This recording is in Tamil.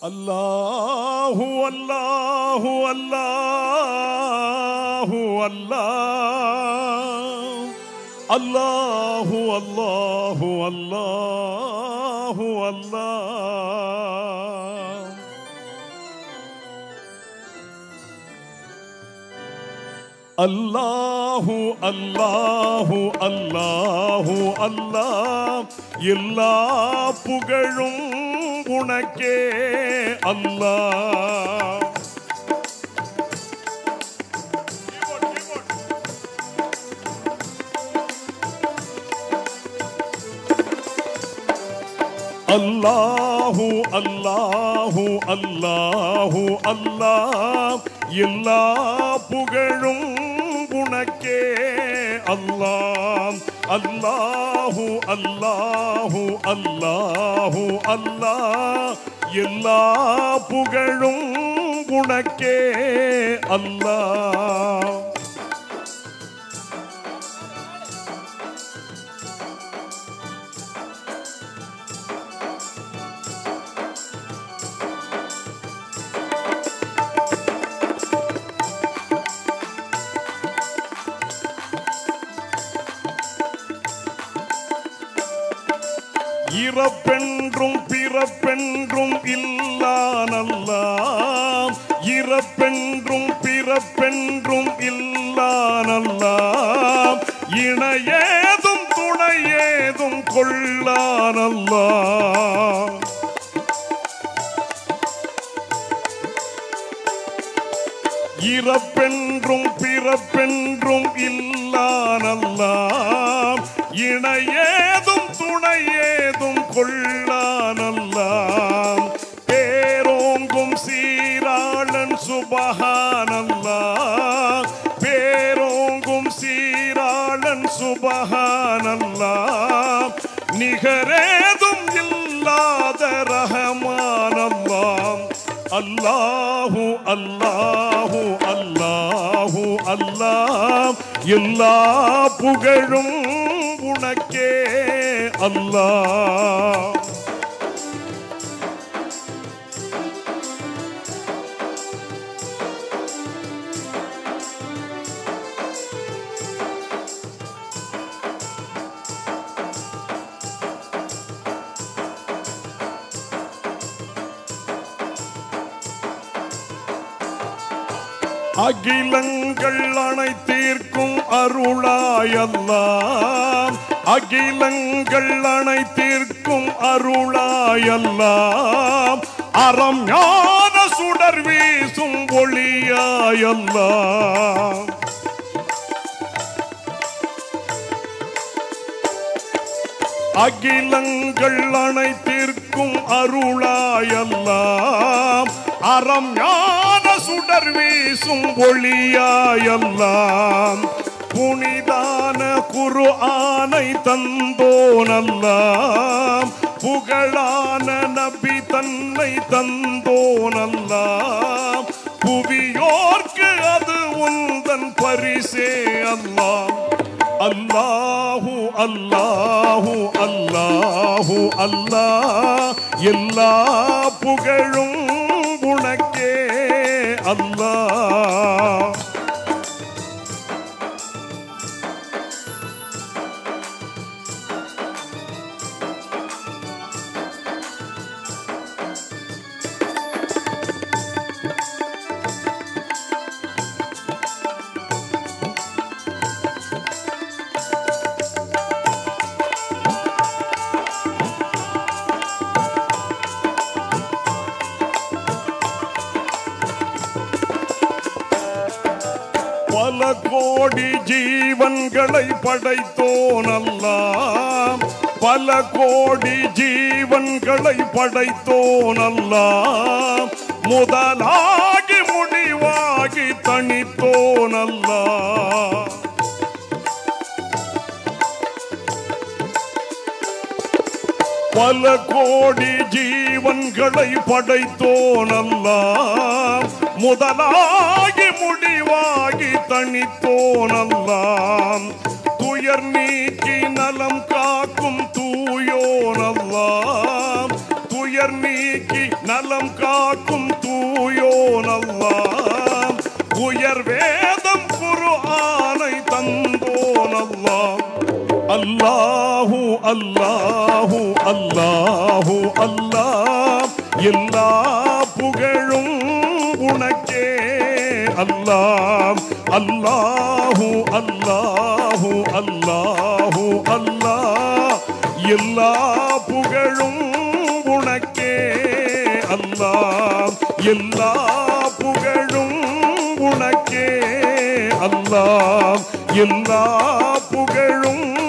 அல்லாஹு அல்லாஹு அல்லாஹு அல்லாஹ் அல்லாஹு அல்லாஹு அல்லாஹு அல்லாஹ் அல்லாஹு அல்லாஹு அல்லாஹு அல்லாஹ் எல்லா புகழும் உனக்கே அல்லாஹ் அல்லாஹு அல்லாஹு அல்லாஹு அல்லாஹ் எல்லா புகழும் உனக்கே அல்லாஹ் அல்லாஹு அல்லாஹு அல்லாஹு அல்லாஹ் எல்லா புகழும் உனக்கே அல்லாஹ் இறப்பென்றும் பிறப்பென்றும் இல்லானல்லாம் இறப்பென்றும் பிறப்பென்றும் இல்லானல்லாம் இணையேதும் துணையேதும் கொள்ளானல்லாம் இறப்பென்றும் பிறப்பென்றும் இல்லானல்லாம் இணையேதும் துணையேதும் கொள்ளானல்லாம் பேரோங்கும் சீராளன் சுபஹானல்லாம் பேரோங்கும் சீராளன் சுபஹானல்லாம் நிகரேதும் இல்லாத ரஹமானல்லாம் அல்லாஹு அல்லாஹு அல்லாஹு அல்லாஹ் எல்லா புகழும் உனக்கே அல்லாஹ் அகிலங்கள் அனைத்திற்கும் அருளாயல்லாம் அகிலங்கள் அனைத்திற்கும் அருளாயல்லாம் அறம் ஞான சுடர் வீசும் ஒளியாயல்லாம் அகிலங்கள் அனைத்திற்கும் அருளாயல்லாம் அறம் ஞான சுடர் வீசும் ஒளியாயல்லாம் புனிதான குரு ஆனை தந்தோனல்லாம் புகழான நபி தன்னை தந்தோனல்லாம் புவியோர்க்கு அது உந்தன் பரிசே அல்லாம் அல்லாஹு அல்லாஹு அல்லாஹு அல்லாஹ் எல்லா புகழும் உனக்கே அல்லாஹ் பல கோடி ஜீவன்களை படைத்தோனல்லாம் பல கோடி ஜீவன்களை படைத்தோனல்லாம் முதலாகி முடிவாகி தனித்தோனல்லாம் பல கோடி ஜீவன்களை படைத்தோனல்லாம் முதலாகி முடிவாகி தனித்தோனல்லாம் துயர் நீக்கி நலம் காக்கும் தூயோனல்லாம் துயர் நீக்கி நலம் காக்கும் தூயோன் அல்லாஹ் உயர் வேதம் குரு ஆனை தந்தோன் அல்லாஹ் அல்லாஹு அல்லாஹு அல்லாஹு அல்லாஹ் எல்லா புகழும் உனக்கே அல்லாஹ் அல்லாஹு அல்லாஹு அல்லாஹு அல்லாஹ் எல்லா புகழும் உனக்கே அல்லாஹ் எல்லா புகழும் உனக்கே அல்லாஹ் எல்லா புகழும்